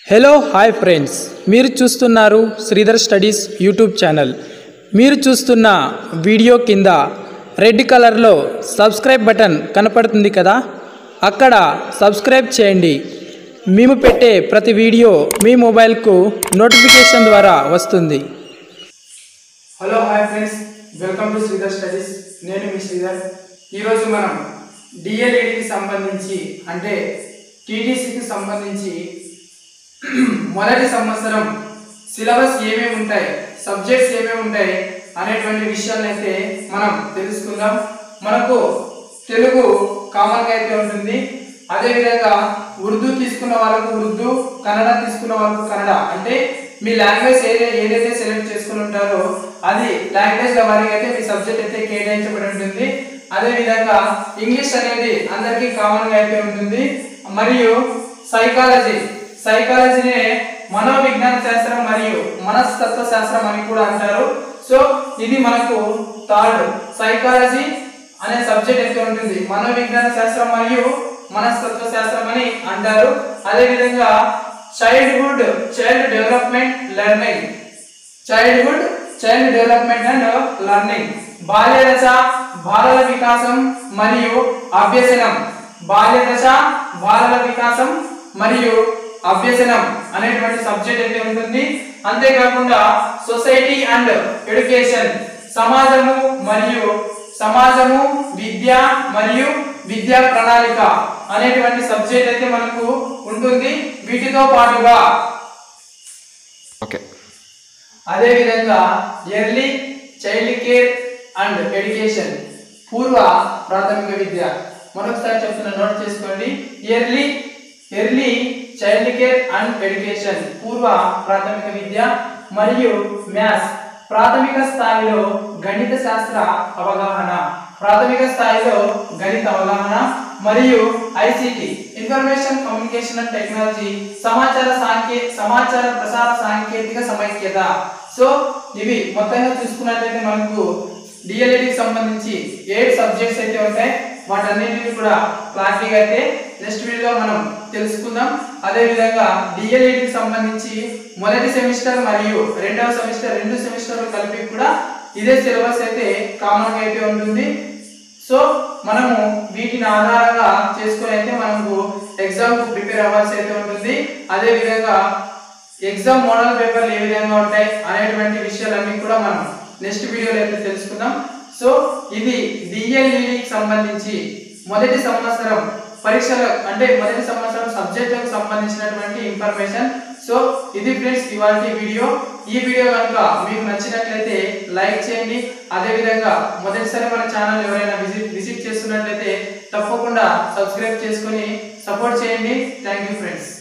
hello hi friends మీరు చూస్తున్నారు Sridhar studies YouTube channel మీరు చూస్తున్న వీడియో కింద రెడ్ కలర్లో సబ్స్క్రైబ్ బటన్ కనపడుతుంది కదా అక్కడ సబ్స్క్రైబ్ చేయండి మేము పెట్టే ప్రతి వీడియో మీ మొబైల్కు నోటిఫికేషన్ ద్వారా వస్తుంది hello hi friends welcome to Sridhar studies నేను మీ శ్రీధర్ ఈరోజు మనం డిఎల్ఈడికి సంబంధించి అంటే టీటీసీకి సంబంధించి మొదటి సంవత్సరం సిలబస్ ఏమేమి ఉంటాయి సబ్జెక్ట్స్ ఏమేమి ఉంటాయి అనేటువంటి విషయాలను అయితే మనం తెలుసుకుందాం మనకు తెలుగు కామన్గా అయితే ఉంటుంది అదేవిధంగా ఉర్దూ తీసుకున్న వాళ్ళకు ఉర్దూ కన్నడ తీసుకున్న వాళ్ళకు కన్నడ అంటే మీ లాంగ్వేజ్ ఏదైతే ఏదైతే సెలెక్ట్ చేసుకుని ఉంటారో అది లాంగ్వేజ్ వారికి అయితే మీ సబ్జెక్ట్ అయితే కేటాయించబడి ఉంటుంది అదేవిధంగా ఇంగ్లీష్ అనేది అందరికీ కామన్గా అయితే ఉంటుంది మరియు సైకాలజీ సైకాలజీనే మనోవిజ్ఞాన శాస్త్రం మరియు మనస్తత్వ శాస్త్రం అని కూడా అంటారు సో ఇది మనకు థర్డ్ సైకాలజీ అనే సబ్జెక్ట్ అయితే ఉంటుంది మనోవిజ్ఞాన శాస్త్రం మరియు మనస్తత్వ శాస్త్రం అని అంటారు అదేవిధంగా childhood child development learning childhood child development and learning బాల్య దశ బాలల వికాసం మరియు అభ్యసనం బాల్య దశ బాలల వికాసం మరియు అభ్యసనం అనేటువంటి సబ్జెక్ట్ అయితే ఉంటుంది అంతేకాకుండా సొసైటీ అండ్ ఎడ్యుకేషన్ సమాజము మరియు సమాజము విద్య మరియు విద్యా ప్రణాళిక అనేటువంటి సబ్జెక్ట్ అయితే మనకు ఉంటుంది వీటితో పాటుగా ఓకే అదేవిధంగా early child care and education పూర్వ ప్రాథమిక విద్య మరొకసారి చెప్తున్న నోట్ చేసుకోండి early early child care and education పూర్వ ప్రాథమిక విద్య మరియు మ్యాథ్స్ ప్రాథమిక స్థాయిలో గణిత శాస్త్ర అవగాహన ప్రాథమిక స్థాయిలో గణిత అవగాహన మరియు ICT information communication and technology సమాచార సాంకే సమాచార ప్రసార సాంకేతిక సమైక్యత సో ఇవి మొత్తంగా చూసుకున్నట్లయితే మనకు డిఎల్ఈడికి సంబంధించి ఎయిట్ సబ్జెక్ట్స్ అయితే ఉంటాయి వాటన్నిటిని కూడా క్లారిటీగా అయితే నెక్స్ట్ వీడియోలో మనం తెలుసుకుందాం అదేవిధంగా డిఎల్ఈడికి సంబంధించి మొదటి సెమిస్టర్ మరియు రెండవ సెమిస్టర్ రెండు సెమిస్టర్లు కలిపి కూడా ఇదే సిలబస్ అయితే కామన్గా అయితే ఉంటుంది సో మనము వీటిని ఆధారంగా చేసుకొని అయితే మనకు ఎగ్జామ్ కు ప్రిపేర్ అవ్వాల్సి అయితే ఉంటుంది అదే విధంగా ఎగ్జామ్ మోడల్ పేపర్లు ఏ విధంగా ఉంటాయి అనేటువంటి విషయాలన్నీ కూడా మనం నెక్స్ట్ వీడియోలో అయితే తెలుసుకుందాం సో ఇది డిఎల్ఈడికి సంబంధించి మొదటి సంవత్సరం పరీక్షల అంటే మొదటి సంవత్సరం సబ్జెక్టులకు సంబంధించినటువంటి ఇన్ఫర్మేషన్ సో ఇది ఫ్రెండ్స్ ఇవాళ వీడియో ఈ వీడియో కనుక మీకు నచ్చినట్లయితే లైక్ చేయండి అదేవిధంగా మొదటిసారి మన ఛానల్ ఎవరైనా విజిట్ విజిట్ చేస్తున్నట్లయితే తప్పకుండా సబ్స్క్రైబ్ చేసుకొని సపోర్ట్ చేయండి థ్యాంక్ యూ ఫ్రెండ్స్